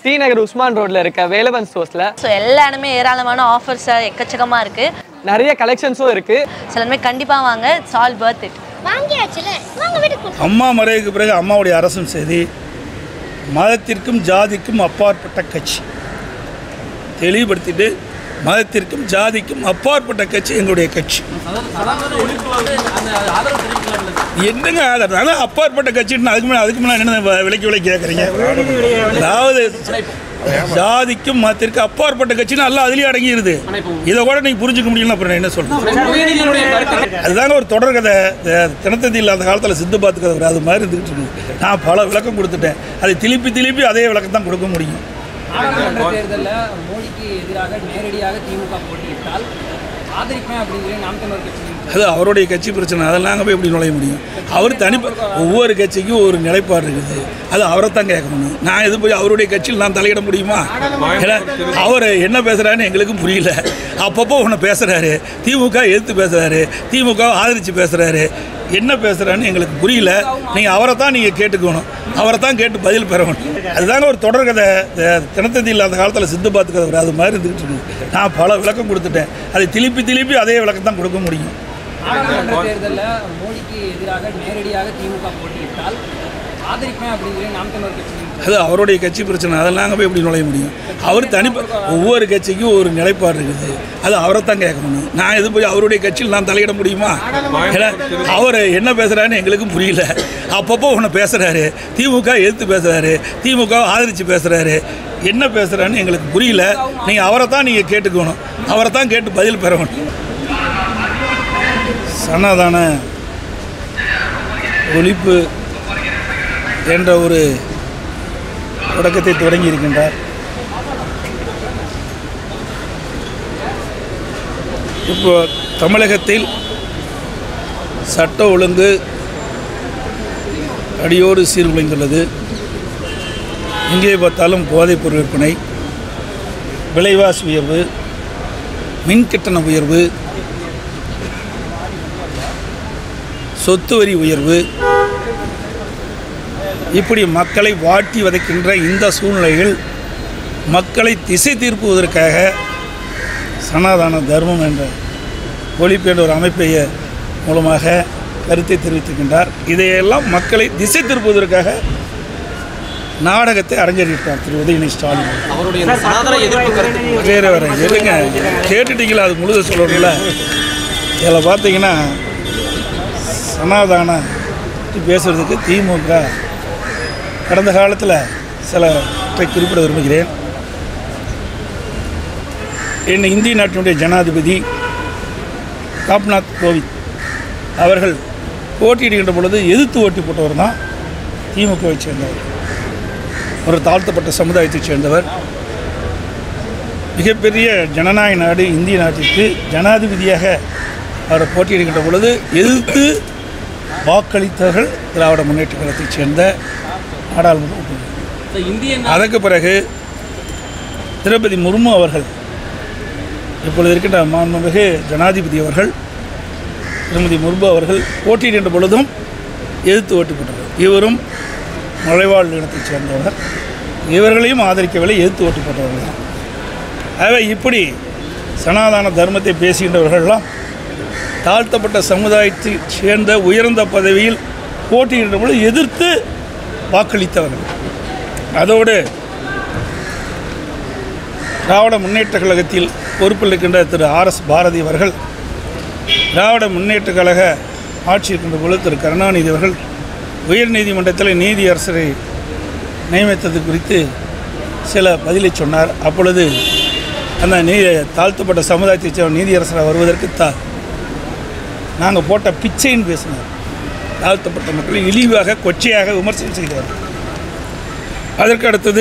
D நகர் உஸ்மான் ரோட்ல இருக்க Velavan ஸ்டோர்ஸ்ல so எல்லா இடமே ஏராளமான ஆஃபர்ஸ் எக்கச்சக்கமாக இருக்குது நிறைய கலெக்ஷன்ஸும் இருக்கு சிலருமே கண்டிப்பாக வாங்க இட்ஸ் ஆல் பர்த் இட் வாங்கியாச்சுல வாங்க வீட்டுக்கு கொடுத்து அம்மா மறைவுக்கு பிறகு அம்மாவுடைய அரசும் சரி மதத்திற்கும் ஜாதிக்கும் அப்பாற்பட்ட கட்சி தெளிவுபடுத்திட்டு மதத்திற்கும் ஜாதிக்கும் அப்பாற்பட்ட கட்சி எங்களுடைய கட்சி என்னங்க அதனால அப்பாற்பட்ட கட்சின்னு அதுக்கு மேலே அதுக்கு மேலே என்ன வ- விலைக்கு விலை கேட்குறீங்க அதாவது ஜாதிக்கும் மதத்திற்கு அப்பாற்பட்ட கட்சின்னு எல்லாம் அதுலேயே அடங்கிடுது இதை கூட நீங்கள் புரிஞ்சுக்க முடியல அப்புறம் நான் என்ன சொல்றேன் அதுதாங்க ஒரு தொடர்கதை இந்த தினத்தந்தி இல்லாத காலத்தில் சித்து பார்த்து கதை வரும். அது மாதிரி இருந்துகிட்டு இருக்கு நான் பல விளக்கம் கொடுத்துட்டேன் அதை திருப்பி திருப்பி அதே விளக்கம் தான் கொடுக்க முடியும் நாடாளுமன்ற தேர்தலில் மோடிக்கு எதிராக நேரடியாக திமுக போட்டியிட்டால் ஆதரிப்பேன் அப்படிங்கிற நாம் தமிழர் கட்சி அது அவருடைய கட்சி பிரச்சனை அதெல்லாம் நாங்கள் போய் எப்படி நுழைய முடியும் அவர் தனி ஒவ்வொரு கட்சிக்கும் ஒரு நிலைப்பாடு இருக்குது அது அவரை தான் கேட்கணும் நான் எது போய் அவருடைய கட்சியில் நான் தலையிட முடியுமா ஏன்னா அவர் என்ன பேசுகிறாருன்னு எங்களுக்கும் புரியல அப்பப்போ ஒன்று பேசுகிறாரு திமுக எதிர்த்து பேசுகிறாரு திமுக ஆதரித்து பேசுகிறாரு என்ன பேசுகிறான்னு எங்களுக்கு புரியல நீங்கள் அவரை தான் நீங்கள் கேட்டுக்கணும் அவரை தான் கேட்டு பதில் பெறணும் அதுதாங்க ஒரு தொடர்கதை இந்த தினத்தந்தி இல்லாத காலத்தில் சித்து பார்த்து கதை வரும். அது மாதிரி இருந்துகிட்டு இருக்கு நான் பல விளக்கம் கொடுத்துட்டேன் அதை திருப்பி திருப்பி அதே விளக்கம் தான் கொடுக்க முடியும் நாடாளுமன்ற தேர்தலில் மோடிக்கு எதிராக நேரடியாக திமுக போட்டியிட்டால் ஆதரிப்பேன் அப்படிங்கிற நாம் தமிழர் கட்சி அது அவருடைய கட்சி பிரச்சனை அதெல்லாம் நாங்கள் போய் எப்படி நுழைய முடியும் அவர் தனி ஒவ்வொரு கட்சிக்கும் ஒரு நிலைப்பாடு இருக்குது அது அவரை தான் கேட்கணும் நான் எது போய் அவருடைய கட்சியில் நான் தலையிட முடியுமா ஏன்னா அவர் என்ன பேசுகிறாருன்னு எங்களுக்கும் புரியல அப்பப்போ ஒன்று பேசுகிறாரு திமுக எதிர்த்து பேசுகிறாரு திமுக ஆதரித்து பேசுகிறாரு என்ன பேசுகிறான்னு எங்களுக்கு புரியல நீங்கள் அவரை தான் நீங்கள் கேட்டுக்கணும் அவரை தான் கேட்டு பதில் பெறணும் சனாதான ஒழிப்பு என்ற ஒரு தொடக்கத்தை தொடங்கி இருக்கின்றார் இப்போ தமிழகத்தில் சட்ட ஒழுங்கு அடியோடு சீர்குலைந்துள்ளது எங்கே பார்த்தாலும் போதைப்பொருள் விற்பனை விலைவாசி உயர்வு மின் கட்டண உயர்வு சொத்து வரி உயர்வு இப்படி மக்களை வாட்டி வதைக்கின்ற இந்த சூழ்நிலையில் மக்களை திசை திருப்புவதற்காக சனாதன தர்மம் என்ற ஒழிப்பு என்ற ஒரு அமைப்பை மூலமாக கருத்தை தெரிவித்திருக்கின்றார் இதையெல்லாம் மக்களை திசை திருப்புவதற்காக நாடகத்தை அரங்கேறிட்டார் திரு உதயநிதி ஸ்டாலின் அவருடைய இந்த சனாதன எதிர்ப்பு கருத்து வேற வேற இருங்க கேட்டுட்டீங்களா அது முழுத சொல்லணும்ல இதில் பார்த்தீங்கன்னா சனாதான பற்றி பேசுகிறதுக்கு திமுக கடந்த காலத்தில் சிலவற்றை குறிப்பிட விரும்புகிறேன் என் இந்திய நாட்டினுடைய ஜனாதிபதி ராம்நாத் கோவிந்த் அவர்கள் போட்டியிடுகின்ற பொழுது எதிர்த்து ஓட்டி போட்டவர் தான் திமுகவை சேர்ந்தவர் ஒரு தாழ்த்தப்பட்ட சமுதாயத்தைச் சேர்ந்தவர் மிகப்பெரிய ஜனநாயக நாடு இந்திய நாட்டிற்கு ஜனாதிபதியாக அவரை போட்டியிடுகின்ற பொழுது எதிர்த்து வாக்களித்தவர்கள் திராவிட முன்னேற்ற கழகத்தைச் சேர்ந்த நாடாளுமன்ற உறுப்பினர் இந்திய அதற்கு பிறகு திரௌபதி முர்மு அவர்கள் இப்பொழுது இருக்கின்ற மாண்புமிகு ஜனாதிபதி அவர்கள் திருமதி முர்மு அவர்கள் போட்டியிடுகின்ற பொழுதும் எதிர்த்து ஓட்டு போட்டவர் இவரும் மலைவாழ் இனத்தைச் சேர்ந்தவர் இவர்களையும் ஆதரிக்கவில்லை எதிர்த்து ஓட்டு போட்டவர்கள் தான் ஆகவே இப்படி சனாதன தர்மத்தை பேசுகின்றவர்கள்லாம் தாழ்த்தப்பட்ட சமுதாயத்தைச் சேர்ந்த உயர்ந்த பதவியில் போட்டியிடுகின்ற பொழுது எதிர்த்து வாக்களித்தவர்கள் அதோடு திராவிட முன்னேற்ற கழகத்தில் பொறுப்பில் இருக்கின்ற திரு ஆர் எஸ் பாரதி அவர்கள் திராவிட முன்னேற்ற கழக ஆட்சி இருக்கின்ற பொழுது திரு கருணாநிதி அவர்கள் உயர் நீதிமன்றத்தில் நீதியரசரை நியமித்தது குறித்து சில பதிலை சொன்னார் அப்பொழுது அந்த நீ தாழ்த்தப்பட்ட சமுதாயத்தைச் சேர்ந்த நீதியரசராக வருவதற்கு தா நாங்கள் போட்ட பிச்சைன்னு பேசினார் தாழ்த்தப்பட்ட மக்களை இழிவாக கொச்சையாக விமர்சனம் செய்தார் அதற்கு அடுத்தது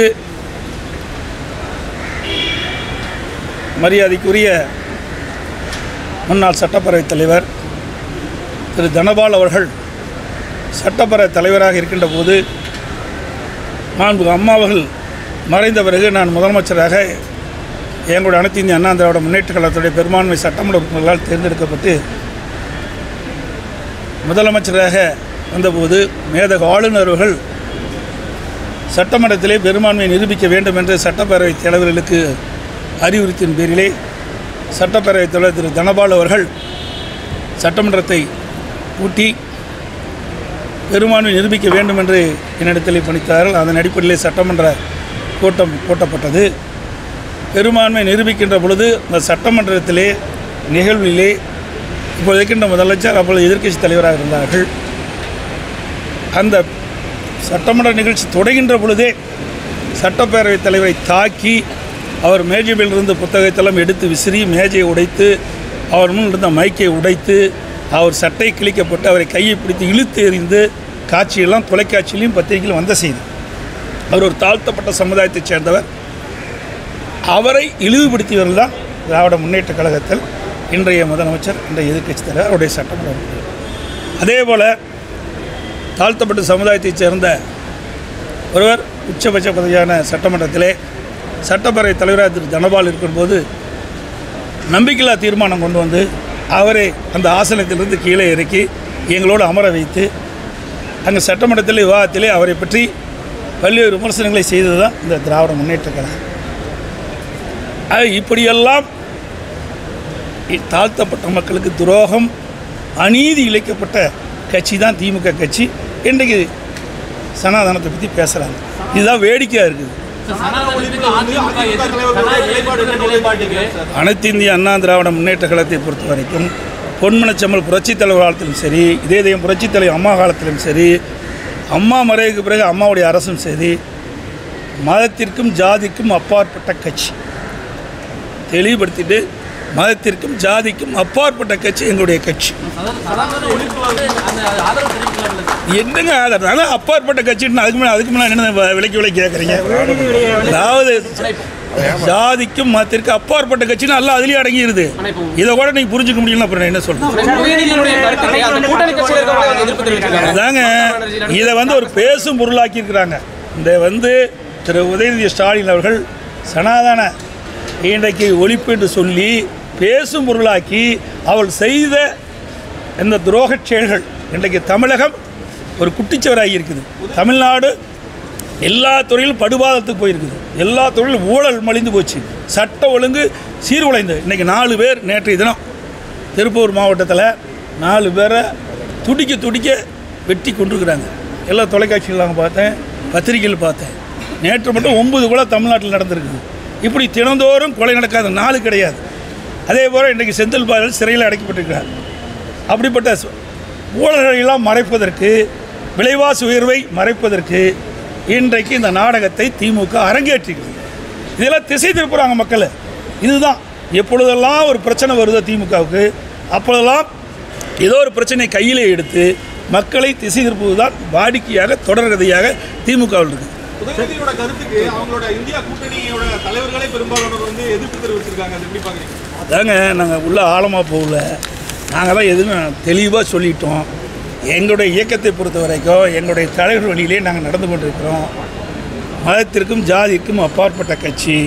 மரியாதைக்குரிய முன்னாள் சட்டப்பேரவைத் தலைவர் திரு தனபால் அவர்கள் சட்டப்பேரவை தலைவராக இருக்கின்ற போது மாண்பு அம்மா அவர்கள் மறைந்த பிறகு நான் முதலமைச்சராக எங்களுடைய அனைத்து இந்திய அண்ணா திராவிட முன்னேற்ற கழகத்துடைய பெரும்பான்மை சட்டமன்ற உறுப்பினர்களால் தேர்ந்தெடுக்கப்பட்டு முதலமைச்சராக வந்தபோது மேதக ஆளுநர் அவர்கள் சட்டமன்றத்திலே பெரும்பான்மையை நிரூபிக்க வேண்டும் என்று சட்டப்பேரவைத் தலைவர்களுக்கு அறிவுறுத்தின் பேரிலே சட்டப்பேரவைத் தலைவர் திரு தனபால் அவர்கள் சட்டமன்றத்தை கூட்டி பெரும்பான்மை நிரூபிக்க வேண்டும் என்று என்னிடத்தில் பணித்தார்கள் அதன் அடிப்படையிலே சட்டமன்ற கூட்டம் கூட்டப்பட்டது பெரும்பான்மை நிரூபிக்கின்ற பொழுது இந்த சட்டமன்றத்திலே நிகழ்விலே இப்போது இருக்கின்ற முதலமைச்சர் அப்பொழுது எதிர்க்கட்சி தலைவராக இருந்தார்கள் அந்த சட்டமன்ற நிகழ்ச்சி தொடங்கின்ற பொழுதே சட்டப்பேரவைத் தலைவரை தாக்கி அவர் மேஜை மேலிருந்து புத்தகத்தெல்லாம் எடுத்து விசிறி மேஜையை உடைத்து அவர் முன் இருந்த மைக்கை உடைத்து அவர் சட்டை கிழிக்கப்பட்டு அவரை கையை பிடித்து இழுத்து எறிந்து காட்சியெல்லாம் தொலைக்காட்சியிலையும் பத்திரிகையிலும் வந்த செய்தி அவர் ஒரு தாழ்த்தப்பட்ட சமுதாயத்தைச் சேர்ந்தவர் அவரை இழிவுபடுத்தியவர்கள் தான் திராவிட முன்னேற்ற கழகத்தில் இன்றைய முதலமைச்சர் இன்றைய எதிர்க்கட்சி தலைவர் அவருடைய சட்டமன்ற உறுப்பினர் அதே போல் தாழ்த்தப்பட்ட சமுதாயத்தைச் சேர்ந்த ஒருவர் உச்சபட்ச பதவியான சட்டமன்றத்திலே சட்டப்பேரவை தலைவராக திரு தனபால் இருக்கும்போது நம்பிக்கையில்லா தீர்மானம் கொண்டு வந்து அவரை அந்த ஆசனத்திலிருந்து கீழே இறக்கி எங்களோடு அமர வைத்து அங்கே சட்டமன்றத்தில் விவாதத்திலே அவரை பற்றி பல்வேறு விமர்சனங்களை செய்தது தான் இந்த திராவிட முன்னேற்ற கழகம் ஆக இப்படியெல்லாம் இ- தாழ்த்தப்பட்ட மக்களுக்கு துரோகம் அநீதி இழைக்கப்பட்ட கட்சி தான் திமுக கட்சி இன்றைக்கு சனாதனத்தை பற்றி பேசுகிறாங்க இதுதான் வேடிக்கையாக இருக்குது சனாதனத்துக்கு அதிமுக எதிர்ப்பு ஏற்படுகிற நிலைப்பாட்டுக்கு அனைத்து இந்திய அண்ணா திராவிட முன்னேற்ற கழகத்தை பொறுத்த வரைக்கும் பொன்மனச்செம்மல் புரட்சித் தலைவர் காலத்திலும் சரி இதே இதயம் புரட்சித் தலைவர் அம்மா காலத்திலும் சரி அம்மா மறைவுக்கு பிறகு அம்மாவுடைய அரசும் சரி மதத்திற்கும் ஜாதிக்கும் அப்பாற்பட்ட கட்சி தெளிவுபடுத்திட்டு மதத்திற்கும் ஜாதிக்கும் அப்பாற்பட்ட கட்சி எங்களுடைய கட்சி சனாதன ஒழிப்பு வந்து அந்த ஆதரவு தெரிவிக்கலாம்ல சார். என்னங்க ஆதரவு அதான் அப்பாற்பட்ட கட்சின்னு அதுக்கு மேலே அதுக்கு மேலே என்ன வ- விலைக்கு விலை கேட்குறீங்க அதாவது ஜாதிக்கும் மதத்திற்கு அப்பாற்பட்ட கட்சின்னு எல்லாம் அதுலேயே அடங்கிடுது இதை கூட நீங்கள் புரிஞ்சுக்க முடியல அப்புறம் நான் என்ன சொல்கிறேன் உதயநிதியினுடைய கருத்துக்கு அந்த கூட்டணி கட்சியில் இருக்கிறவங்க வந்து எதிர்ப்பு தெரிவிச்சிருக்காங்க அதாங்க இதை வந்து ஒரு பேசும் பொருளாக்கி இருக்கிறாங்க இந்த வந்து திரு உதயநிதி ஸ்டாலின் அவர்கள் சனாதன இன்றைக்கு ஒழிப்பு என்று சொல்லி பேசும் பொருளாக்கி அவள் செய்த இந்த துரோகச் செயல்கள் இன்றைக்கு தமிழகம் ஒரு குட்டிச்சுவராகி இருக்குது தமிழ்நாடு எல்லா துறையிலும் படுபாதத்துக்கு போயிருக்குது எல்லா துறையிலும் ஊழல் மலிந்து போச்சு சட்ட ஒழுங்கு சீர்குலைந்து இன்றைக்கி நாலு பேர் நேற்றைய தினம் திருப்பூர் மாவட்டத்தில் நாலு பேரை துடிக்க துடிக்க வெட்டி கொண்டிருக்கிறாங்க எல்லா தொலைக்காட்சிகள் நாங்கள் பார்த்தேன் பத்திரிகையில் பார்த்தேன் நேற்று மட்டும் ஒன்பது கொலை தமிழ்நாட்டில் நடந்திருக்குது இப்படி தினந்தோறும் கொலை நடக்காத நாள் கிடையாது அதே போல் இன்றைக்கு செந்தில் பாலன் சிறையில் அடைக்கப்பட்டிருக்கிறார் அப்படிப்பட்ட சு- ஊழல்களெல்லாம் மறைப்பதற்கு விலைவாசி உயர்வை மறைப்பதற்கு இன்றைக்கு இந்த நாடகத்தை திமுக அரங்கேற்றிக்கிறது இதெல்லாம் திசை திருப்புறாங்க மக்களை இதுதான் எப்பொழுதெல்லாம் ஒரு பிரச்சனை வருதோ திமுகவுக்கு அப்பொழுதெல்லாம் ஏதோ ஒரு பிரச்சனையை கையிலே எடுத்து மக்களை திசை திருப்புவதுதான் வாடிக்கையாக தொடர்கதையாக திமுகவில் இருக்குது உதயநிதியோட கருத்துக்கு அவங்களோட இந்தியா கூட்டணியோட தலைவர்களே பெரும்பாலானோர் வந்து எதிர்ப்பு தெரிவிச்சிருக்காங்க அது எப்படி பாக்குறீங்க அதாங்க நாங்கள் உள்ள ஆழமாக போகல நாங்கள் தான் எதுவும் தெளிவாக சொல்லிட்டோம் எங்களுடைய இயக்கத்தை பொறுத்த வரைக்கும் எங்களுடைய தலைவர் வழியிலே நாங்கள் நடந்து கொண்டிருக்கிறோம் மதத்திற்கும் ஜாதிக்கும் அப்பாற்பட்ட கட்சி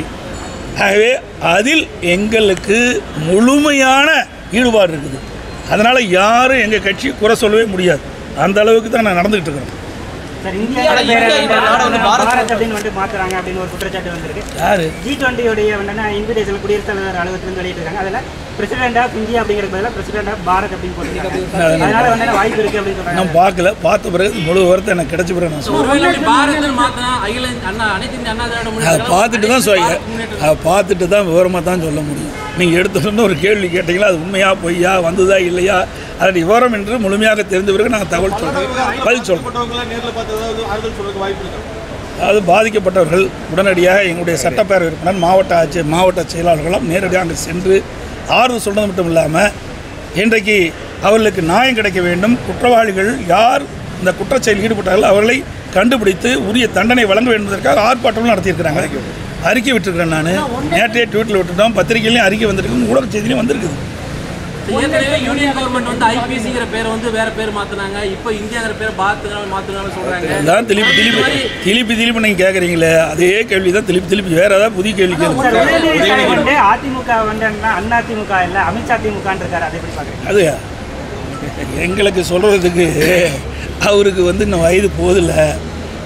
ஆகவே அதில் எங்களுக்கு முழுமையான ஈடுபாடு இருக்குது அதனால் யாரும் எங்கள் கட்சி குறை சொல்லவே முடியாது அந்த அளவுக்கு தான் நான் நடந்துக்கிட்டு இருக்கிறோம் சார் இந்தியா ஆனா பேரை இந்தியா இந்த நாடை வந்து பாரத் பாரத் அப்படின்னு வந்து மாத்துறாங்க அப்படின்னு ஒரு குற்றச்சாட்டு வந்திருக்கு யார் ஜி டுவெண்ட்டியோடைய வந்து இன்விடேஷன் குடியரசுத் தலைவர் அலுவலகத்திலிருந்து வெளியிட்டிருக்காங்க அதில் பிரசிடென்ட் ஆஃப் இந்தியா அப்படிங்கிற பதிலாக பிரசிடென்ட் ஆஃப் பாரத் அப்படின்னு போட்டிருக்காங்க அதனால வந்து வாய்ப்பு இருக்கு அப்படின்னு சொல்றாங்க நான் பார்க்கல பார்த்த பிறகு முழு வார்த்தை எனக்கு கிடைச்ச பிறகு நான் சொல்றேன் ஒருவேளை அப்படி பாரத்னு மாத்தினா அகில இந்திய அண்ணா அனைத்து இந்திய அண்ணா திராவிட அதை முன்னேற்ற பார்த்துட்டு தான் சொல்ல அதை பார்த்துட்டு தான் விவரமாக தான் சொல்ல முடியும் நீங்கள் எடுத்துட்டு ஒரு கேள்வி கேட்டீங்களா அது உண்மையா பொய்யா வந்ததா இல்லையா அதன் விவரம் என்று முழுமையாக தெரிந்த பிறகு நாங்கள் தகவல் சொல்கிறோம் பதில் சொல்கிறோம் பட்டவங்களை நேர்ல பார்த்து ஏதாவது ஆறுதல் சொல்றதுக்கு வாய்ப்பு இருக்கா அதாவது பாதிக்கப்பட்டவர்கள் உடனடியாக எங்களுடைய சட்டப்பேரவை உறுப்பினர் மாவட்ட ஆட்சி மாவட்ட செயலாளர்களும் நேரடியாக அங்கே சென்று ஆறுதல் சொன்னது மட்டும் இல்லாமல் இன்றைக்கு அவர்களுக்கு நியாயம் கிடைக்க வேண்டும் குற்றவாளிகள் யார் இந்த குற்றச்செயலில் ஈடுபட்டார்கள் அவர்களை கண்டுபிடித்து உரிய தண்டனை வழங்க வேண்டும் என்பதற்காக ஆர்ப்பாட்டமும் நடத்தியிருக்கிறாங்க அறிக்கை விட்டுருக்கிறேன் நான் நேற்றைய ட்வீட்டில் விட்டுட்டோம் பத்திரிகையிலையும் அறிக்கை வந்திருக்கு ஊடக செய்தியிலையும் வந்திருக்குது ஏற்கனவே யூனியன் கவர்மெண்ட் வந்து ஐபிசிங்கிற பேரை வந்து வேற பேர் மாத்துனாங்க இப்போ இந்தியாங்கிற பேரை பாத்துங்க மாத்துனாங்க சொல்றாங்க அதான் திருப்பி திருப்பி திருப்பி திருப்பி நீங்கள் கேட்குறீங்களே அதே கேள்வி தான் திருப்பி திருப்பி வேறு ஏதாவது புதிய கேள்வி சார் கேள்வி உதயநிதி ஸ்டாலின் வந்து அதிமுக வந்து அண்ணா அதிமுக இல்ல அமித்ஷா திமுகன்னு இருக்காரு அதை எப்படி பாக்குறீங்க அது எங்களுக்கு சொல்கிறதுக்கு அவருக்கு வந்து இன்னும் வயது போதில்ல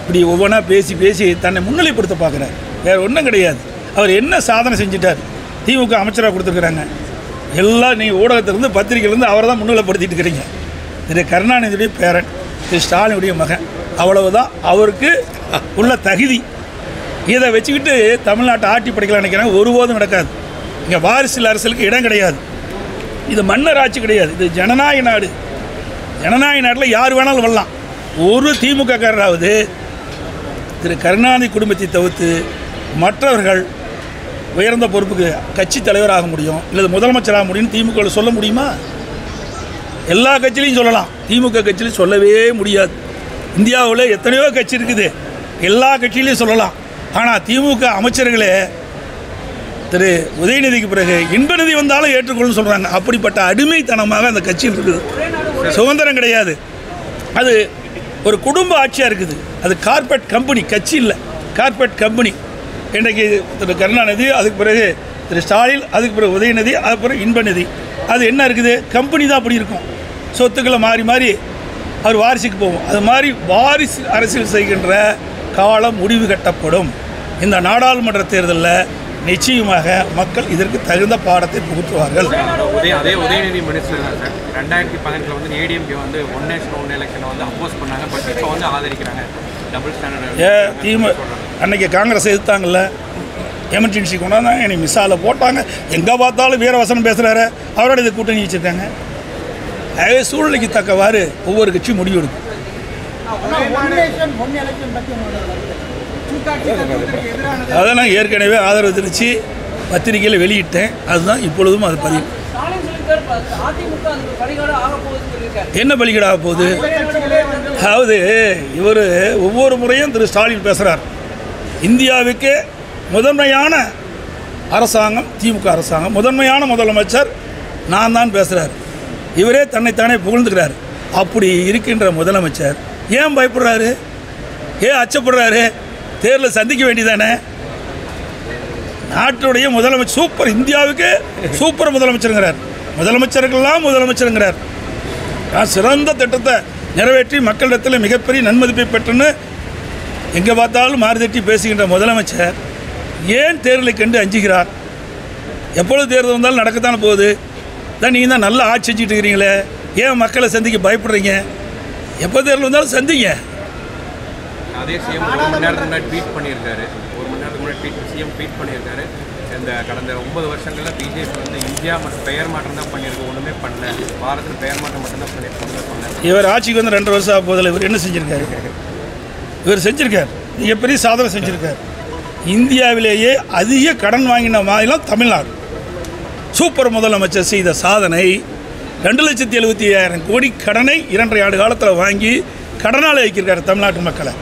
இப்படி ஒவ்வொன்றா பேசி பேசி தன்னை முன்னிலைப்படுத்த பார்க்குறாரு வேறு ஒன்றும் கிடையாது அவர் என்ன சாதனை செஞ்சிட்டார் திமுக அமைச்சராக கொடுத்துருக்குறாங்க எல்லாம் நீங்கள் ஊடகத்திலேருந்து பத்திரிகையிலேருந்து அவரை தான் முன்னிலைப்படுத்திட்டு இருக்கிறீங்க திரு கருணாநிதியுடைய பேரன் திரு ஸ்டாலினுடைய மகன் அவ்வளவுதான் அவருக்கு உள்ள தகுதி இதை வச்சுக்கிட்டு தமிழ்நாட்டை ஆட்டி படைக்கலாம் நினைக்கிறாங்க ஒருபோதும் நடக்காது இங்கே வாரிசு அரசியலுக்கு இடம் கிடையாது இது மன்னர் ஆட்சி கிடையாது இது ஜனநாயக நாடு ஜனநாயக நாட்டில் யார் வேணாலும் வரலாம் ஒரு திமுக காரராவது திரு கருணாநிதி குடும்பத்தை தவிர்த்து மற்றவர்கள் உயர்ந்த பொறுப்புக்கு கட்சி தலைவராக முடியும் இல்லை முதலமைச்சராக முடியும் திமுக சொல்ல முடியுமா எல்லா கட்சியிலையும் சொல்லலாம் திமுக கட்சியிலையும் சொல்லவே முடியாது இந்தியாவில் எத்தனையோ கட்சி இருக்குது எல்லா கட்சியிலையும் சொல்லலாம் ஆனால் திமுக அமைச்சர்களே திரு உதயநிதிக்கு பிறகு இன்ப நிதி வந்தாலும் ஏற்றுக்கொள்ளும் சொல்கிறாங்க அப்படிப்பட்ட அடிமைத்தனமாக அந்த கட்சியில் இருக்குது சுதந்திரம் கிடையாது அது ஒரு குடும்ப ஆட்சியாக இருக்குது அது கார்பரேட் கம்பெனி கட்சி இல்லை கார்பரேட் கம்பெனி இன்றைக்கு திரு கருணாநிதி அதுக்கு பிறகு திரு ஸ்டாலின் அதுக்கு பிறகு உதயநிதி அதுக்கு பிறகு இன்பநிதி அது என்ன இருக்குது கம்பெனி தான் அப்படி இருக்கும் சொத்துக்களை மாறி மாறி அவர் வாரிசுக்கு போகும் அது மாதிரி வாரிசு அரசியல் செய்கின்ற காலம் முடிவு கட்டப்படும் இந்த நாடாளுமன்ற தேர்தலில் நிச்சயமாக மக்கள் இதற்கு தகுந்த பாடத்தை புகுத்துவார்கள் உதய அதே உதயநிதி மினிஸ்டர் தான் சார் ரெண்டாயிரத்தி பதினெட்டில் வந்து ஏடிஎம்கே வந்து ஒன் நேஷன் ஒன் எலெக்ஷனை வந்து அப்போஸ் பண்ணாங்க பட் இப்போ வந்து ஆதரிக்கிறாங்க டபுள் ஸ்டாண்டர்ட் ஏ திமு அன்னைக்கு காங்கிரஸ் எதிர்த்தாங்கல்ல எமர்ஜென்சி கொண்டாந்தாங்க என்னை மிஸ்ஸால போட்டாங்க எங்கே பார்த்தாலும் வீரவசனம் பேசுகிறாரு அவரோட இது கூட்டணி வச்சுருக்காங்க அதே சூழ்நிலைக்கு தக்கவாறு ஒவ்வொரு கட்சியும் முடிவு எடுக்கும் அதெல்லாம் ஏற்கனவே ஆதரவு தெரிவித்து பத்திரிகையில் வெளியிட்டேன் அதுதான் இப்பொழுதும் அது பதிவு ஸ்டாலின் சொல்லியிருக்காரு அதிமுக அதுக்கு பலிகாடு ஆக போகுதுன்னு சொல்லியிருக்காரு என்ன பலிகடாக போகுது அதாவது இவர் ஒவ்வொரு முறையும் திரு ஸ்டாலின் பேசுகிறார் இந்தியாவுக்கு முதன்மையான அரசாங்கம் திமுக அரசாங்கம் முதன்மையான முதலமைச்சர் நான் தான் பேசுகிறார் இவரே தன்னைத்தானே புகழ்ந்துக்கிறார் அப்படி இருக்கின்ற முதலமைச்சர் ஏன் பயப்படுறாரு ஏன் அச்சப்படுறாரு தேர்தலை சந்திக்க வேண்டியதானே நாட்டுடைய முதலமைச்சர் சூப்பர் இந்தியாவுக்கு சூப்பர் முதலமைச்சருங்கிறார் முதலமைச்சருக்கெல்லாம் முதலமைச்சருங்கிறார் நான் சிறந்த திட்டத்தை நிறைவேற்றி மக்களிடத்தில் மிகப்பெரிய நன்மதிப்பை பெற்றுன்னு எங்கே பார்த்தாலும் மாறுதட்டி பேசுகின்ற முதலமைச்சர் ஏன் தேர்தலை கண்டு அஞ்சுகிறார் எப்பொழுது தேர்தல் வந்தாலும் நடக்கத்தானே போகுது தான் நீங்கள் தான் நல்லா ஆட்சி செஞ்சுட்டு இருக்கிறீங்களே ஏன் மக்களை சந்திக்க பயப்படுறீங்க எப்போ தேர்தல் வந்தாலும் சந்திங்க அதே சிஎம் ஒரு மணி நேரத்துக்கு முன்னாடி ட்வீட் பண்ணியிருக்காரு ஒரு மணி நேரத்துக்கு முன்னாடி ட்வீட் சிஎம் ட்வீட் பண்ணியிருக்காரு இந்த கடந்த ஒன்பது வருஷங்களில் பிஜேபி வந்து இந்தியா மற்றும் பெயர் மாற்றம் தான் பண்ணியிருக்கு ஒன்றுமே பண்ணல பாரத்தில் பெயர் மாற்றம் மட்டும்தான் பண்ணியிருக்கு ஒன்றுமே பண்ணல இவர் ஆட்சிக்கு வந்து ரெண்டு வருஷம் ஆக போதில் இவர் என்ன செஞ்சுருக்காரு இவர் செஞ்சுருக்கார் மிகப்பெரிய சாதனை செஞ்சுருக்கார் இந்தியாவிலேயே அதிக கடன் வாங்கின மாநிலம் தமிழ்நாடு சூப்பர் முதலமைச்சர் செய்த சாதனை ரெண்டு லட்சத்தி எழுபத்தி ஐயாயிரம் கோடி கடனை இரண்டரை ஆண்டு காலத்தில் வாங்கி கடனால் வைக்கிருக்காரு தமிழ்நாட்டு மக்களை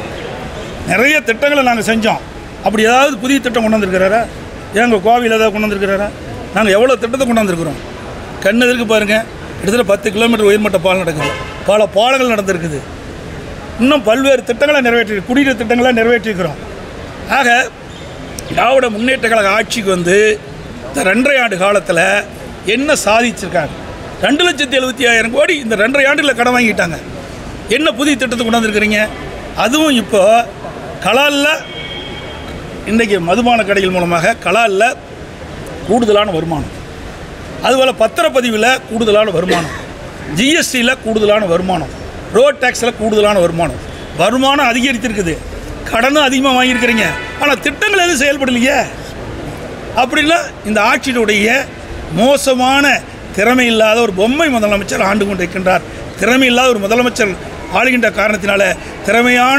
நிறைய திட்டங்களை நாங்கள் செஞ்சோம் அப்படி ஏதாவது புதிய திட்டம் கொண்டு வந்திருக்கிறாரா ஏங்க கோவையில் ஏதாவது கொண்டு வந்திருக்கிறாரா நாங்கள் எவ்வளோ திட்டத்தை கொண்டு வந்திருக்கிறோம் கண்ணு எதிர்க்கு பாருங்கள் கிட்டத்தட்ட பத்து கிலோமீட்டர் உயர்மட்ட பாலம் நடக்குது பல பாலங்கள் நடந்திருக்குது இன்னும் பல்வேறு திட்டங்களை நிறைவேற்றி குடிநீர் திட்டங்களை நிறைவேற்றியிருக்கிறோம் ஆக திராவிட முன்னேற்ற கழக ஆட்சிக்கு வந்து இந்த ரெண்டரை ஆண்டு காலத்தில் என்ன சாதிச்சிருக்காங்க ரெண்டு லட்சத்தி எழுபத்தி ஆயிரம் கோடி இந்த ரெண்டரை ஆண்டுகளில் கடன் வாங்கிட்டாங்க என்ன புதிய திட்டத்தை கொண்டு வந்திருக்கிறீங்க அதுவும் இப்போ கலாலில் இன்றைக்கி மதுபான கடைகள் மூலமாக கலாலில் கூடுதலான வருமானம் அதுபோல் பத்திரப்பதிவில் கூடுதலான வருமானம் ஜிஎஸ்டியில் கூடுதலான வருமானம் ரோட் டேக்ஸில் கூடுதலான வருமானம் வருமானம் அதிகரித்திருக்குது கடனும் அதிகமாக வாங்கியிருக்கிறீங்க ஆனால் திட்டங்கள் எதுவும் செயல்படலையே அப்படின்னா இந்த ஆட்சியினுடைய மோசமான திறமை இல்லாத ஒரு பொம்மை முதலமைச்சர் ஆண்டு கொண்டிருக்கின்றார் திறமை இல்லாத ஒரு முதலமைச்சர் ஆளுகின்ற காரணத்தினால திறமையான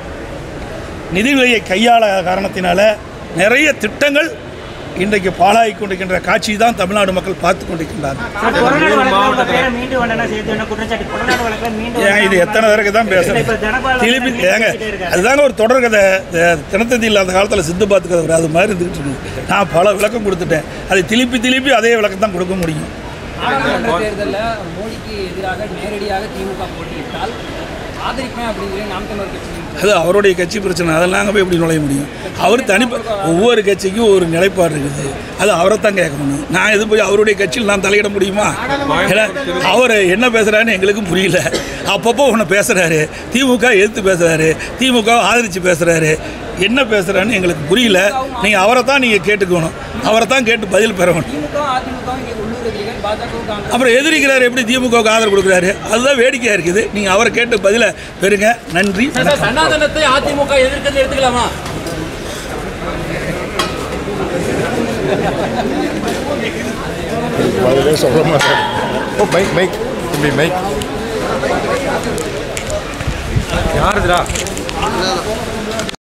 நிதிநிலையை கையாள காரணத்தினால நிறைய திட்டங்கள் இன்றைக்கு பாழாகி கொண்டிருக்கின்ற காட்சி தான் தமிழ்நாடு மக்கள் பார்த்து கொண்டிருக்கின்றார்கள் சார், கொரோனா வழக்குல உங்க பேரை மீண்டும் ஒன்றா சேர்த்து என்ன குற்றச்சாட்டு கொரோனா வழக்குல மீண்டும் ஏங்க இது எத்தனை தடவை தான் பேசுறேன் இப்ப தனபால் திருப்பி வந்து ஏங்க பேசிட்டே இருக்காரு. அதுதாங்க ஒரு தொடர் கதை இந்த தினத்தந்தி இல்லாத காலத்தில் சித்து பார்த்து கதை அது மாதிரி இருந்துகிட்டு இருக்குது நான் பல விளக்கம் கொடுத்துட்டேன் அதை திருப்பி திருப்பி அதே விளக்கம் தான் கொடுக்க முடியும் நாடாளுமன்ற தேர்தலில் மோடிக்கு எதிராக நேரடியாக திமுக போட்டியிட்டால் ஆதரிப்பேன் அப்படிங்கிற நாம் தமிழர் கட்சியின் அது அவருடைய கட்சி பிரச்சனை அதில் நாங்கள் போய் எப்படி நுழைய முடியும் அவர் தனி ஒவ்வொரு கட்சிக்கும் ஒரு நிலைப்பாடு இருக்குது அது அவரை தான் கேட்கணும் நான் எது போய் அவருடைய கட்சியில் நான் தலையிட முடியுமா ஏன்னா அவர் என்ன பேசுகிறாருன்னு எங்களுக்கும் புரியல அப்பப்போ ஒன்று பேசுகிறாரு திமுக எதிர்த்து பேசுகிறாரு திமுக ஆதரித்து பேசுகிறாரு என்ன பேசுகிறான்னு எங்களுக்கு புரியல நீங்கள் அவரை தான் நீங்கள் கேட்டுக்கணும் அவரை தான் கேட்டு பதில் பெறணும் திமுக அதிமுக இங்கே உள்ளூர் எதிரிகள் பாஜக காங்கிரஸ் அப்புறம் எதிரிக்கிறார் எப்படி திமுகவுக்கு ஆதரவு கொடுக்குறாரு அதுதான் வேடிக்கையாக இருக்குது நீங்கள் அவரை கேட்டு பதிலை பெறுங்க நன்றி சார், சார், சனாதனத்தை அதிமுக எதிர்க்கிறது எடுத்துக்கலாமா பதிலே சொல்ல மாட்டேன் ஓ மைக் மைக் தம்பி மைக் யாருதுடா